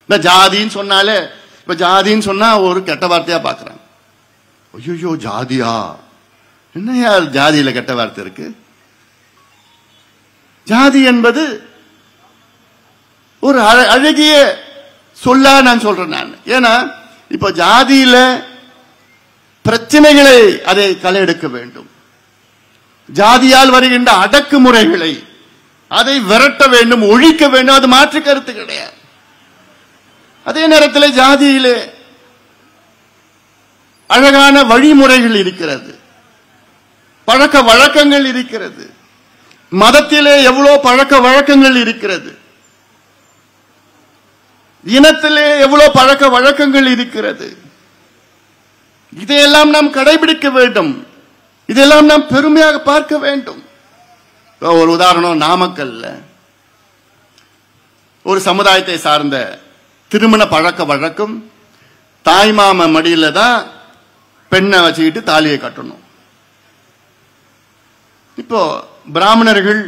இந்த ஜாதின்னு சொன்னாலே இப்ப ஜாதின்னு சொன்னா ஒரு கெட்ட வார்த்தையா பாக்குறாங்க ஐயோ ஜாதியா என்னையா ஜாதியில கெட்ட வார்த்தை இருக்கு ஜாதி என்பது ஒரு அழ- அழகிய சொல்லா நான் சொல்றேன் நான் ஏன்னா இப்ப ஜாதியில பிரச்சனைகளை அதை களை எடுக்க வேண்டும் ஜாதியால் வருகின்ற அடக்குமுறைகளை அதை விரட்ட வேண்டும் ஒழிக்க வேண்டும் அது மாற்று கருத்து கிடையாது அதே நேரத்தில் ஜாதியிலே அழகான வழிமுறைகள் இருக்கிறது பழக்க வழக்கங்கள் இருக்கிறது மதத்திலே எவ்வளவு பழக்க வழக்கங்கள் இருக்கிறது இனத்திலே எவ்வளவு பழக்க வழக்கங்கள் இருக்கிறது இதையெல்லாம் நாம் கடைபிடிக்க வேண்டும் இதெல்லாம் நாம் பெருமையாக பார்க்க வேண்டும் இப்ப ஒரு உதாரணம் நாமக்கல்ல ஒரு சமுதாயத்தை சார்ந்த திருமண பழக்க வழக்கம் தாய்மாம மடியில தான் பெண்ணை வச்சுக்கிட்டு தாலியை கட்டணும் இப்போ பிராமணர்கள்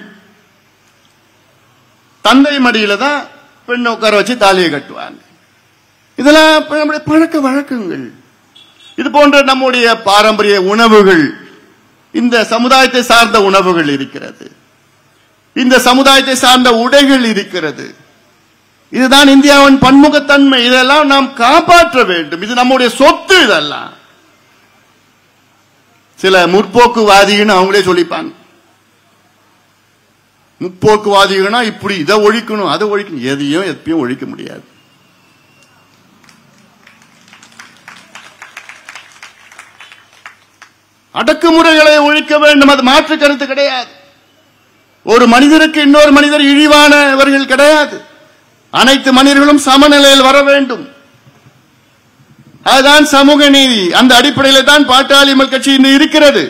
தந்தை மடியில தான் பெண்ணை உட்கார வச்சு தாலியை கட்டுவாங்க இதெல்லாம் இப்ப நம்முடைய பழக்க வழக்கங்கள் இது போன்ற நம்முடைய பாரம்பரிய உணவுகள் இந்த சமுதாயத்தை சார்ந்த உணவுகள் இருக்கிறது இந்த சமுதாயத்தை சார்ந்த உடைகள் இருக்கிறது இதுதான் இந்தியாவின் பன்முகத்தன்மை இதெல்லாம் நாம் காப்பாற்ற வேண்டும் இது நம்முடைய சொத்து இதெல்லாம் சில முற்போக்குவாதின்னு அவங்களே சொல்லிப்பாங்க முற்போக்குவாதிகள்னா இப்படி இதை ஒழிக்கணும் அதை ஒழிக்கணும் எதையும் எப்பயும் ஒழிக்க முடியாது அடக்குமுறைகளை ஒழிக்க வேண்டும் அது மாற்று கருத்து கிடையாது ஒரு மனிதருக்கு இன்னொரு மனிதர் இழிவானவர்கள் கிடையாது அனைத்து மனிதர்களும் சமநிலையில் வர வேண்டும் அதுதான் சமூக நீதி அந்த அடிப்படையில தான் பாட்டாளி மக்கள் கட்சி இன்று இருக்கிறது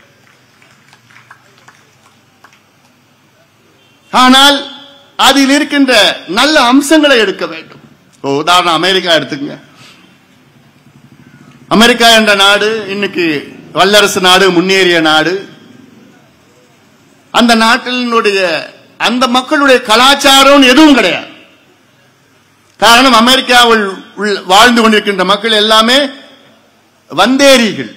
ஆனால் அதில் இருக்கின்ற நல்ல அம்சங்களை எடுக்க வேண்டும் இப்போ உதாரணம் அமெரிக்கா எடுத்துக்கங்க அமெரிக்கா என்ற நாடு இன்னைக்கு வல்லரசு நாடு முன்னேறிய நாடு அந்த நாட்டினுடைய அந்த மக்களுடைய கலாச்சாரம் எதுவும் கிடையாது காரணம் அமெரிக்காவில் உள்ள- வாழ்ந்து கொண்டிருக்கின்ற மக்கள் எல்லாமே வந்தேரிகள்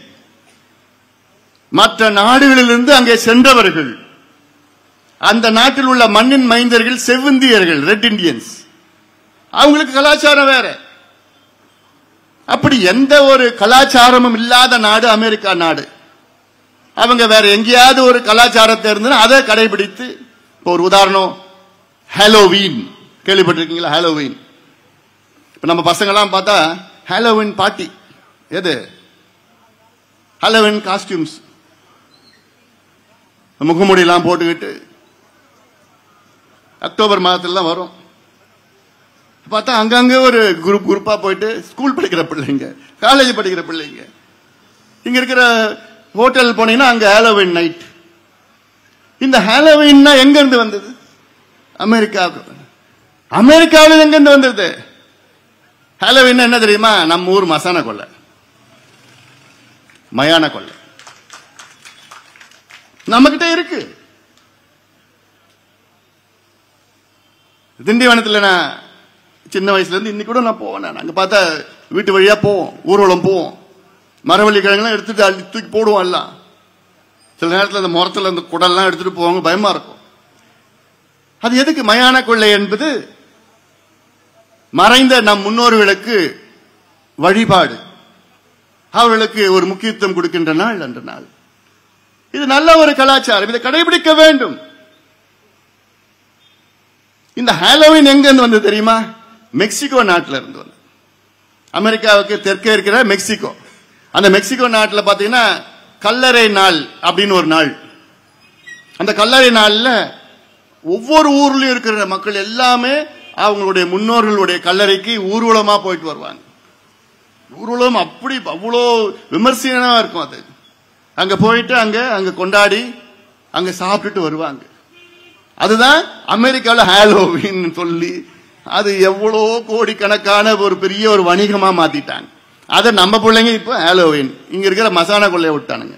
மற்ற நாடுகளிலிருந்து அங்கே சென்றவர்கள் அந்த நாட்டில் உள்ள மண்ணின் மைந்தர்கள் செவ்விந்தியர்கள் ரெட் இண்டியன்ஸ் அவங்களுக்கு கலாச்சாரம் வேற அப்படி எந்த ஒரு கலாச்சாரமும் இல்லாத நாடு அமெரிக்கா நாடு அவங்க வேற எங்கேயாவது ஒரு கலாச்சாரத்தை இருந்ததுன்னா அதை கடைபிடித்து இப்போ ஒரு உதாரணம் ஹாலோவீன் கேள்விப்பட்டிருக்கீங்களா ஹாலோவீன் இப்ப நம்ம பசங்கெல்லாம் பார்த்தா ஹாலோவின் பார்ட்டி எது ஹாலோவின் காஸ்டியூம்ஸ் முகமுடியெல்லாம் போட்டுக்கிட்டு அக்டோபர் மாதத்துல தான் வரும் பார்த்தா அங்கங்க ஒரு குரூப் குரூப்பா போயிட்டு ஸ்கூல் படிக்கிற பிள்ளைங்க காலேஜ் படிக்கிற பிள்ளைங்க இங்க இருக்கிற ஹோட்டல் போனீங்கன்னா அங்க ஹாலோவின் நைட் இந்த ஹாலோவின்னா எங்க இருந்து வந்தது அமெரிக்காவுக்கு அமெரிக்காவில் எங்க இருந்து வந்தது ஹாலோவின் என்ன தெரியுமா நம்ம ஊர் மசான கொள்ளை மயான கொள்ளை நம்மகிட்ட இருக்கு திண்டிவனத்துல நான் சின்ன வயசுல இருந்து இன்னைக்கு கூட நான் போவேன் நான். அங்க பார்த்தா வீட்டு வழியா போவோம் ஊர்வலம் போவோம் மரவள்ளி கிழங்குலாம் எடுத்துட்டு அள்ளி தூக்கி போடுவோம் எல்லாம் சில நேரத்துல அந்த முரத்துல அந்த குடல்லாம் எடுத்துட்டு போவாங்க பயமா இருக்கும் அது எதுக்கு மயான கொள்ளை என்பது மறைந்த நம் முன்னோர்களுக்கு வழிபாடு அவர்களுக்கு ஒரு முக்கியத்துவம் கொடுக்கின்ற நாள் அந்த நாள் இது நல்ல ஒரு கலாச்சாரம் இதை கடைபிடிக்க வேண்டும் இந்த ஹாலோவின் எங்க இருந்து வந்தது தெரியுமா மெக்சிகோ நாட்டில இருந்து வந்தது அமெரிக்காவுக்கு தெற்கே இருக்கிற மெக்சிகோ அந்த மெக்சிகோ நாட்டில் பாத்தீங்கன்னா கல்லறை நாள் அப்படின்னு ஒரு நாள் அந்த கல்லறை நாள்ல ஒவ்வொரு ஊர்லயும் இருக்கிற மக்கள் எல்லாமே அவங்களுடைய முன்னோர்களுடைய கல்லறைக்கு ஊர்வலமா போயிட்டு வருவாங்க ஊர்வலம் அப்படி அவ்வளோ விமர்சனமா இருக்கும் அது அங்க போயிட்டு அங்க அங்க கொண்டாடி அங்க சாப்பிட்டுட்டு வருவாங்க அதுதான் அமெரிக்காவில் ஹாலோவின் சொல்லி அது எவ்வளோ கோடிக்கணக்கான ஒரு பெரிய ஒரு வணிகமா மாத்திட்டாங்க அதை நம்ம பிள்ளைங்க இப்ப ஹாலோவின் இங்க இருக்கிற மசானா கொள்ளைய விட்டானுங்க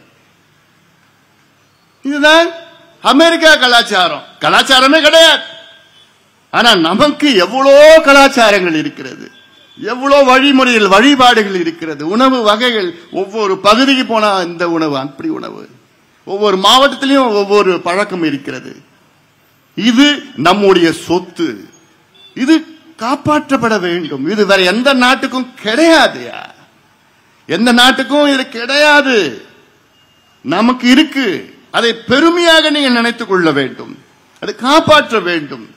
இதுதான் அமெரிக்கா கலாச்சாரம் கலாச்சாரமே கிடையாது ஆனா நமக்கு எவ்வளோ கலாச்சாரங்கள் இருக்கிறது எவ்வளோ வழிமுறைகள் வழிபாடுகள் இருக்கிறது உணவு வகைகள் ஒவ்வொரு பகுதிக்கு போனா இந்த உணவு அப்படி உணவு ஒவ்வொரு மாவட்டத்திலையும் ஒவ்வொரு பழக்கம் இருக்கிறது இது நம்முடைய சொத்து இது காப்பாற்றப்பட வேண்டும் இது வேற எந்த நாட்டுக்கும் கிடையாதுயா எந்த நாட்டுக்கும் இது கிடையாது நமக்கு இருக்கு அதை பெருமையாக நீங்கள் நினைத்துக் கொள்ள வேண்டும் அதை காப்பாற்ற வேண்டும்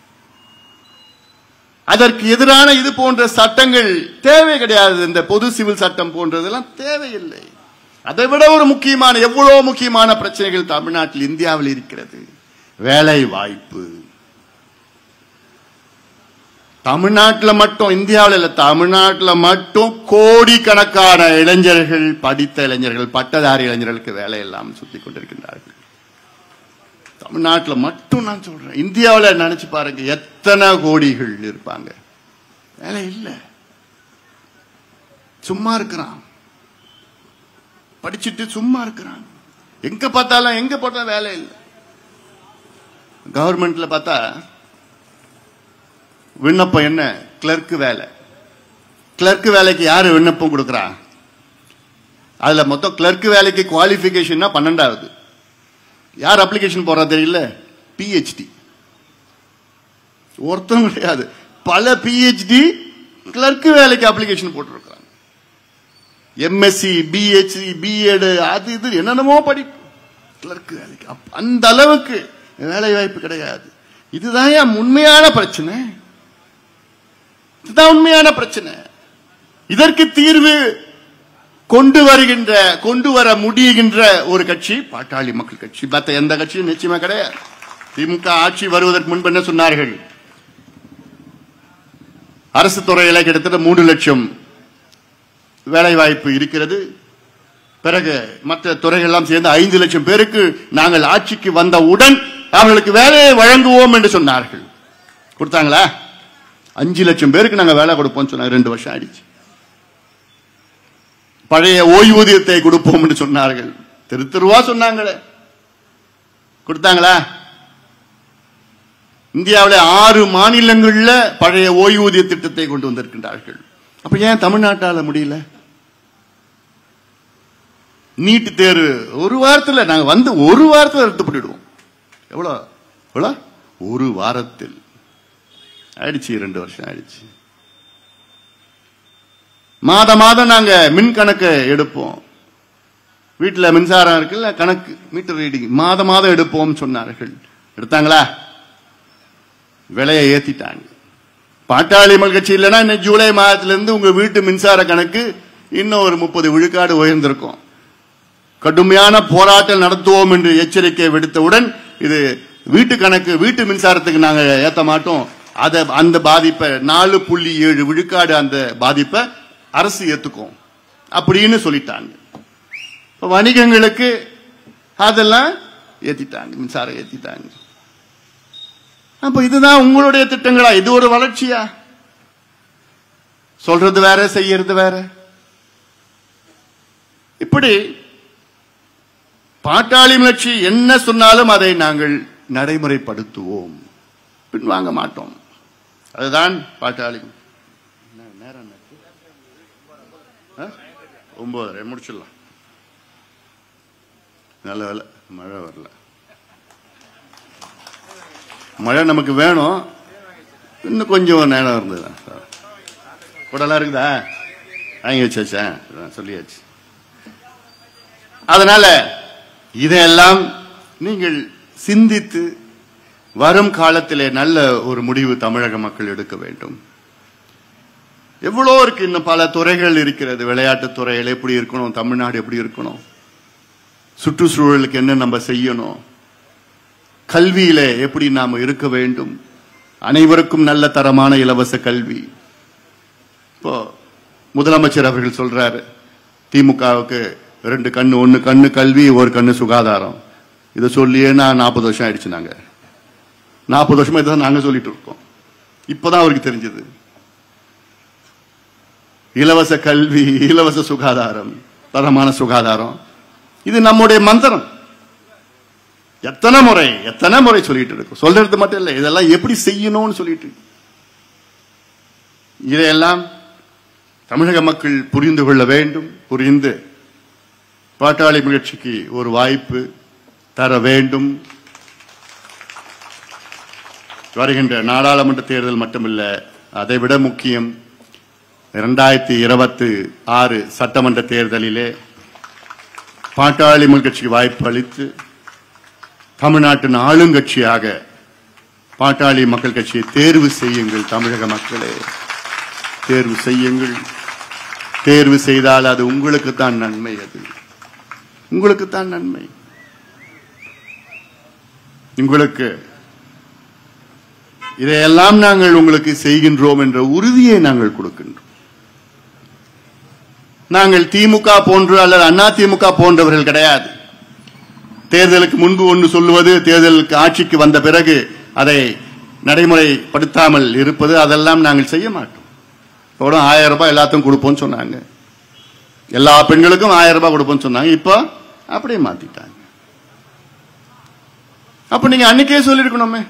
அதற்கு எதிரான இது போன்ற சட்டங்கள் தேவை கிடையாது இந்த பொது சிவில் சட்டம் போன்றதெல்லாம் தேவையில்லை அதை விட ஒரு முக்கியமான எவ்வளவு முக்கியமான பிரச்சனைகள் தமிழ்நாட்டில் இந்தியாவில் இருக்கிறது வேலை வாய்ப்பு தமிழ்நாட்டில் மட்டும் இந்தியாவில் இல்ல தமிழ்நாட்டில் மட்டும் கோடிக்கணக்கான இளைஞர்கள் படித்த இளைஞர்கள் பட்டதாரி இளைஞர்களுக்கு வேலை இல்லாமல் சுத்தி கொண்டிருக்கின்றார்கள் தமிழ்நாட்டில் மட்டும் நான் சொல்றேன் இந்தியாவில் நினைச்சு பாருங்க எத்தனை கோடிகள் இருப்பாங்க வேலை இல்லை சும்மா இருக்கிறான் படிச்சுட்டு சும்மா இருக்கிறான் எங்க பார்த்தாலும் எங்க போட்டா வேலை இல்லை கவர்மெண்ட்ல பார்த்தா விண்ணப்பம் என்ன கிளர்க் வேலை கிளர்க் வேலைக்கு யாரு விண்ணப்பம் கொடுக்கறா அதுல மொத்தம் கிளர்க் வேலைக்கு குவாலிபிகேஷன்னா பன்னெண்டாவது யார் அப்ளிகேஷன் போறா தெரியல பிஹெச்டி ஒருத்தரும் கிடையாது பல பிஹெச்டி கிளர்க் வேலைக்கு அப்ளிகேஷன் போட்டிருக்காங்க எம்எஸ்சி பிஹெச்டி பிஎட் அது இது என்னென்னமோ படி கிளர்க் வேலைக்கு அப்ப அந்த அளவுக்கு வேலை வாய்ப்பு கிடையாது இதுதான் என் உண்மையான பிரச்சனை இதுதான் உண்மையான பிரச்சனை இதற்கு தீர்வு கொண்டு வருகின்ற கொண்டு வர முடிகின்ற ஒரு கட்சி பாட்டாளி மக்கள் கட்சி மத்த எந்த கட்சியும் நிச்சயமா கிடையாது திமுக ஆட்சி வருவதற்கு முன்பு என்ன சொன்னார்கள் அரசு துறையில கிட்டத்தட்ட மூன்று லட்சம் வேலை வாய்ப்பு இருக்கிறது பிறகு மற்ற துறைகள்லாம் சேர்ந்து ஐந்து லட்சம் பேருக்கு நாங்கள் ஆட்சிக்கு வந்தவுடன் அவர்களுக்கு வேலையை வழங்குவோம் என்று சொன்னார்கள் கொடுத்தாங்களா அஞ்சு லட்சம் பேருக்கு நாங்க வேலை கொடுப்போம் சொன்னாங்க ரெண்டு வருஷம் ஆயிடுச்சு பழைய ஓய்வூதியத்தை கொடுப்போம் என்று சொன்னார்கள் தெரு தெருவா சொன்னாங்களே கொடுத்தாங்களா இந்தியாவில் ஆறு மாநிலங்கள்ல பழைய ஓய்வூதிய திட்டத்தை கொண்டு வந்திருக்கின்றார்கள் அப்ப ஏன் தமிழ்நாட்டால முடியல நீட்டு தேர்வு ஒரு வாரத்தில் நாங்க வந்து ஒரு வாரத்தில் ரத்து பண்ணிடுவோம் எவ்வளோ எவ்வளோ ஒரு வாரத்தில் ஆயிடுச்சு ரெண்டு வருஷம் ஆயிடுச்சு மாத மாதம் நாங்க மின் கணக்கு எடுப்போம் வீட்டுல மின்சாரம் இருக்குல்ல கணக்கு மீட்டர் ரீடிங் மாத மாதம் எடுப்போம் சொன்னார்கள் எடுத்தாங்களா விலையை ஏத்திட்டாங்க பாட்டாளி மக்கள் கட்சி இல்லைன்னா இன்னும் ஜூலை மாதத்திலிருந்து உங்க வீட்டு மின்சார கணக்கு இன்னும் ஒரு முப்பது விழுக்காடு உயர்ந்திருக்கும் கடுமையான போராட்டம் நடத்துவோம் என்று எச்சரிக்கை விடுத்தவுடன் இது வீட்டு கணக்கு வீட்டு மின்சாரத்துக்கு நாங்க ஏத்த மாட்டோம் அத அந்த பாதிப்பை நாலு புள்ளி ஏழு விழுக்காடு அந்த பாதிப்பை அரசு ஏத்துக்கும் அப்படின்னு சொல்லிட்டாங்க இப்ப வணிகங்களுக்கு அதெல்லாம் ஏத்திட்டாங்க மின்சாரம் ஏத்திட்டாங்க அப்ப இதுதான் உங்களுடைய திட்டங்களா இது ஒரு வளர்ச்சியா சொல்றது வேற செய்யறது வேற இப்படி பாட்டாளி முயற்சி என்ன சொன்னாலும் அதை நாங்கள் நடைமுறைப்படுத்துவோம் பின்வாங்க மாட்டோம் அதுதான் பாட்டாளி என்ன நேரம் என்ன இருக்கு? ஆ? ஒன்பதரை முடிச்சிடலாம் நல்ல வேலை மழை வரல மழை நமக்கு வேணும் இன்னும் கொஞ்சம் நேரம் இருந்தது கூடலாம் இருக்குதா வாங்கி வச்சாச்சா அதான் சொல்லியாச்சு அதனால இதையெல்லாம் நீங்கள் சிந்தித்து வரும் காலத்திலே நல்ல ஒரு முடிவு தமிழக மக்கள் எடுக்க வேண்டும் எவ்வளோ இருக்கு இன்னும் பல துறைகள் இருக்கிறது விளையாட்டுத் துறையில் எப்படி இருக்கணும் தமிழ்நாடு எப்படி இருக்கணும் சுற்றுச்சூழலுக்கு என்ன நம்ம செய்யணும் கல்வியில எப்படி நாம இருக்க வேண்டும் அனைவருக்கும் நல்ல தரமான இலவச கல்வி இப்போ முதலமைச்சர் அவர்கள் சொல்றாரு திமுகவுக்கு ரெண்டு கண்ணு ஒன்னு கண்ணு கல்வி ஒரு கண்ணு சுகாதாரம் இதை சொல்லியே நான் நாற்பது வருஷம் ஆயிடுச்சு நாங்க நாற்பது வருஷமா இதான் நாங்க சொல்லிட்டு இருக்கோம் இப்பதான் அவருக்கு தெரிஞ்சது இலவச கல்வி இலவச சுகாதாரம் தரமான சுகாதாரம் இது நம்முடைய மந்திரம் எத்தனை முறை எத்தனை முறை சொல்லிட்டு இருக்கோம் சொல்றது மட்டும் இல்லை இதெல்லாம் எப்படி செய்யணும்னு சொல்லிட்டு இருக்கோம். இதையெல்லாம் தமிழக மக்கள் புரிந்து கொள்ள வேண்டும் புரிந்து பாட்டாளி முயற்சிக்கு ஒரு வாய்ப்பு தர வேண்டும் வருகின்ற நாடாளுமன்ற தேர்தல் மட்டுமல்ல அதைவிட முக்கியம் இரண்டாயிரத்தி இருபத்தி ஆறு சட்டமன்ற தேர்தலிலே பாட்டாளி மக்கள் கட்சிக்கு வாய்ப்பு அளித்து தமிழ்நாட்டின் ஆளுங்கட்சியாக பாட்டாளி மக்கள் கட்சியை தேர்வு செய்யுங்கள் தமிழக மக்களே தேர்வு செய்யுங்கள் தேர்வு செய்தால் அது உங்களுக்கு தான் நன்மை அது உங்களுக்கு தான் நன்மை உங்களுக்கு இதையெல்லாம் நாங்கள் உங்களுக்கு செய்கின்றோம் என்ற உறுதியை நாங்கள் கொடுக்கின்றோம் நாங்கள் திமுக போன்று அல்லது அண்ணா திமுக போன்றவர்கள் கிடையாது தேர்தலுக்கு முன்பு ஒன்று சொல்லுவது தேர்தலுக்கு ஆட்சிக்கு வந்த பிறகு அதை நடைமுறைப்படுத்தாமல் இருப்பது அதெல்லாம் நாங்கள் செய்ய மாட்டோம் கூட ஆயிரம் ரூபாய் எல்லாத்துக்கும் கொடுப்போம்னு சொன்னாங்க எல்லா பெண்களுக்கும் ஆயிரம் ரூபாய் கொடுப்போம்னு சொன்னாங்க இப்போ அப்படியே மாத்திட்டாங்க அப்ப நீங்க அன்னைக்கே சொல்லிருக்கணுமே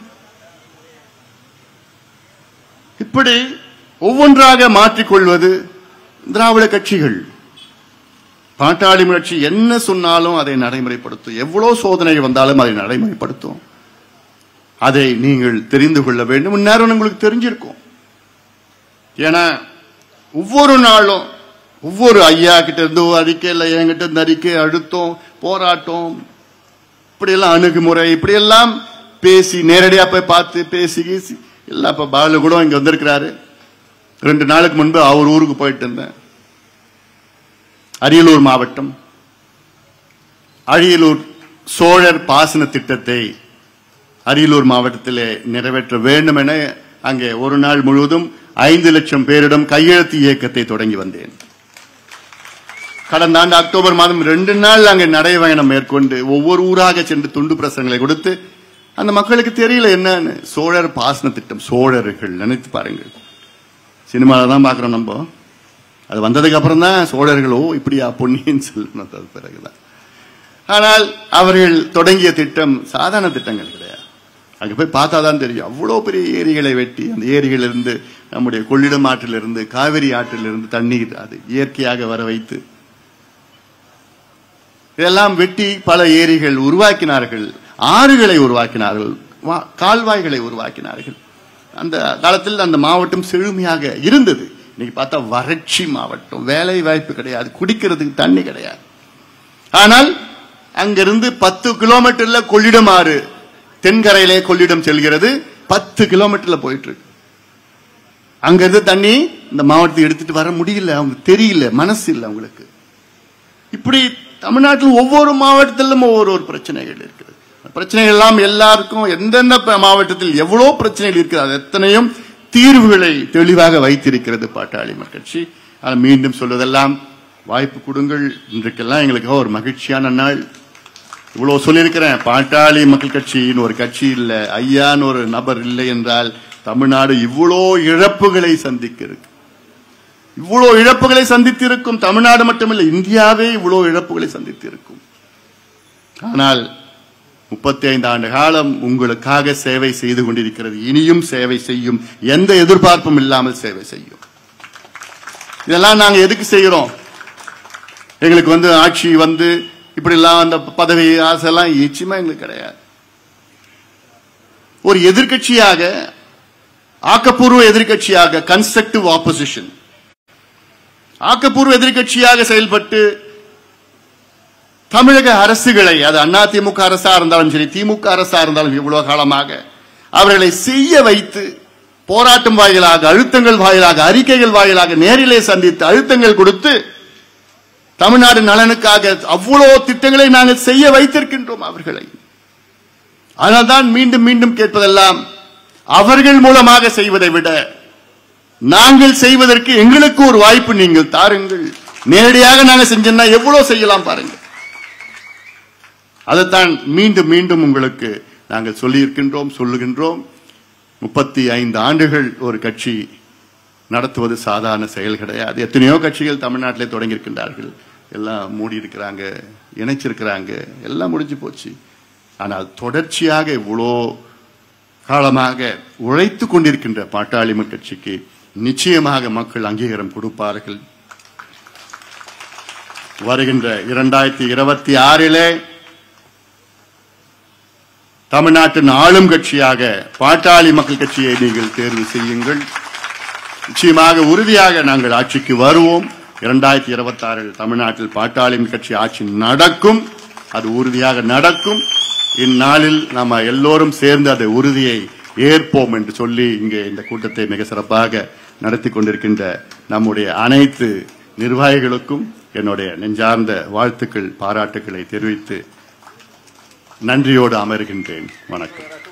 இப்படி ஒவ்வொன்றாக மாற்றிக்கொள்வது திராவிட கட்சிகள் பாட்டாளி முயற்சி என்ன சொன்னாலும் அதை நடைமுறைப்படுத்தும் எவ்வளவு சோதனை வந்தாலும் அதை நடைமுறைப்படுத்தும் அதை நீங்கள் தெரிந்து கொள்ள வேண்டும் இந்நேரம் உங்களுக்கு தெரிஞ்சிருக்கும் ஏன்னா ஒவ்வொரு நாளும் ஒவ்வொரு ஐயா கிட்ட இருந்து ஒரு அறிக்கை இல்லை என்கிட்ட இருந்து அறிக்கை அழுத்தம் போராட்டம் இப்படியெல்லாம் அணுகுமுறை இப்படியெல்லாம் பேசி நேரடியா போய் பார்த்து பேசி கீசி எல்லாம் இப்ப பாலு கூட இங்க வந்திருக்கிறாரு ரெண்டு நாளுக்கு முன்பு அவர் ஊருக்கு போயிட்டு இருந்தேன் அரியலூர் மாவட்டம் அரியலூர் சோழர் பாசன திட்டத்தை அரியலூர் மாவட்டத்திலே நிறைவேற்ற வேண்டும் என அங்கே ஒரு நாள் முழுவதும் ஐந்து லட்சம் பேரிடம் கையெழுத்து இயக்கத்தை தொடங்கி வந்தேன் கடந்த ஆண்டு அக்டோபர் மாதம் ரெண்டு நாள் அங்கே நடைபயணம் மேற்கொண்டு ஒவ்வொரு ஊராக சென்று துண்டு பிரசங்களை கொடுத்து அந்த மக்களுக்கு தெரியல என்னன்னு சோழர் பாசன திட்டம் சோழர்கள் நினைத்து பாருங்கள் சினிமாவில் தான் பார்க்குறோம் நம்ம அது வந்ததுக்கு அப்புறம் தான் சோழர்களோ இப்படியா பொன்னியின் செல்வன் வந்தது பிறகுதான் ஆனால் அவர்கள் தொடங்கிய திட்டம் சாதாரண திட்டங்கள் கிடையாது அங்க போய் பார்த்தா தான் தெரியும் அவ்வளோ பெரிய ஏரிகளை வெட்டி அந்த ஏரிகளிலிருந்து நம்முடைய கொள்ளிடம் ஆற்றிலிருந்து காவிரி ஆற்றிலிருந்து தண்ணீர் அது இயற்கையாக வர வைத்து இதெல்லாம் வெட்டி பல ஏரிகள் உருவாக்கினார்கள் ஆறுகளை உருவாக்கினார்கள் வா- கால்வாய்களை உருவாக்கினார்கள் அந்த காலத்தில் அந்த மாவட்டம் செழுமையாக இருந்தது இன்னைக்கு பார்த்தா வறட்சி மாவட்டம் வேலை வாய்ப்பு கிடையாது குடிக்கிறதுக்கு தண்ணி கிடையாது ஆனால் அங்கிருந்து பத்து கிலோமீட்டர்ல கொள்ளிடம் ஆறு தென்கரையிலே கொள்ளிடம் செல்கிறது பத்து கிலோமீட்டர்ல போயிட்டு இருக்கு அங்கிருந்து தண்ணி இந்த மாவட்டத்தை எடுத்துட்டு வர முடியல அவங்க தெரியல மனசு இல்லை அவங்களுக்கு இப்படி தமிழ்நாட்டில் ஒவ்வொரு மாவட்டத்திலும் ஒவ்வொரு ஒரு பிரச்சனைகள் இருக்குது பிரச்சனைகள் எல்லாம் எல்லாருக்கும் எந்தெந்த ப- மாவட்டத்தில் எவ்வளவு பிரச்சனைகள் இருக்குது அது எத்தனையும் தீர்வுகளை தெளிவாக வைத்திருக்கிறது பாட்டாளி மக்கள் கட்சி ஆனால் மீண்டும் சொல்வதெல்லாம் வாய்ப்பு கொடுங்கள் இன்றைக்கெல்லாம் எங்களுக்கு ஒரு மகிழ்ச்சியான நாள் இவ்வளவு சொல்லியிருக்கிறேன் பாட்டாளி மக்கள் கட்சியின் ஒரு கட்சி இல்லை ஐயான்னு ஒரு நபர் இல்லை என்றால் தமிழ்நாடு இவ்வளோ இழப்புகளை சந்திக்க இருக்கு இவ்வளோ இழப்புகளை சந்தித்திருக்கும் தமிழ்நாடு மட்டுமில்லை இந்தியாவே இவ்வளோ இழப்புகளை சந்தித்திருக்கும் ஆனால் முப்பத்தி ஐந்து ஆண்டு காலம் உங்களுக்காக சேவை செய்து கொண்டிருக்கிறது இனியும் சேவை செய்யும் எந்த எதிர்பார்ப்பும் இல்லாமல் சேவை செய்யும் இதெல்லாம் நாங்க எதுக்கு செய்கிறோம் எங்களுக்கு வந்து ஆட்சி வந்து இப்படி எல்லாம் அந்த பதவி ஆசைலாம் நிச்சயமா எங்களுக்கு கிடையாது ஒரு எதிர்க்கட்சியாக ஆக்கப்பூர்வ எதிர்க்கட்சியாக கன்ஸ்ட்ரக்டிவ் ஆப்போசிஷன் ஆக்கப்பூர்வ எதிர்க்கட்சியாக செயல்பட்டு தமிழக அரசுகளை அது அண்ணா திமுக அரசா இருந்தாலும் சரி திமுக அரசா இருந்தாலும் இவ்வளவு காலமாக அவர்களை செய்ய வைத்து போராட்டம் வாயிலாக அழுத்தங்கள் வாயிலாக அறிக்கைகள் வாயிலாக நேரிலே சந்தித்து அழுத்தங்கள் கொடுத்து தமிழ்நாடு நலனுக்காக அவ்வளவு திட்டங்களை நாங்கள் செய்ய வைத்திருக்கின்றோம் அவர்களை அதனால்தான் மீண்டும் மீண்டும் கேட்பதெல்லாம் அவர்கள் மூலமாக செய்வதை விட நாங்கள் செய்வதற்கு எங்களுக்கு ஒரு வாய்ப்பு நீங்கள் தாருங்கள் நேரடியாக நாங்கள் செஞ்சோம்னா எவ்வளவு செய்யலாம் பாருங்க அதைத்தான் மீண்டும் மீண்டும் உங்களுக்கு நாங்கள் சொல்லியிருக்கின்றோம் சொல்லுகின்றோம் முப்பத்தி ஐந்து ஆண்டுகள் ஒரு கட்சி நடத்துவது சாதாரண செயல் கிடையாது எத்தனையோ கட்சிகள் தமிழ்நாட்டிலே தொடங்கி இருக்கின்றார்கள் எல்லாம் மூடி இருக்கிறாங்க இணைச்சிருக்கிறாங்க எல்லாம் முடிஞ்சு போச்சு ஆனால் தொடர்ச்சியாக இவ்வளோ காலமாக உழைத்து கொண்டிருக்கின்ற பாட்டாளி மக்கள் கட்சிக்கு நிச்சயமாக மக்கள் அங்கீகாரம் கொடுப்பார்கள் வருகின்ற இரண்டாயிரத்தி இருபத்தி ஆறிலே தமிழ்நாட்டின் ஆளும் கட்சியாக பாட்டாளி மக்கள் கட்சியை நீங்கள் தேர்வு செய்யுங்கள் நிச்சயமாக உறுதியாக நாங்கள் ஆட்சிக்கு வருவோம் இரண்டாயிரத்தி இருபத்தி ஆறில் தமிழ்நாட்டில் பாட்டாளி மக்கள் கட்சி ஆட்சி நடக்கும் அது உறுதியாக நடக்கும் இந்நாளில் நம்ம எல்லோரும் சேர்ந்து அதை உறுதியை ஏற்போம் என்று சொல்லி இங்கே இந்த கூட்டத்தை மிக சிறப்பாக நடத்தி கொண்டிருக்கின்ற நம்முடைய அனைத்து நிர்வாகிகளுக்கும் என்னுடைய நெஞ்சார்ந்த வாழ்த்துக்கள் பாராட்டுக்களை தெரிவித்து நன்றியோடு அமர்கின்றேன் வணக்கம்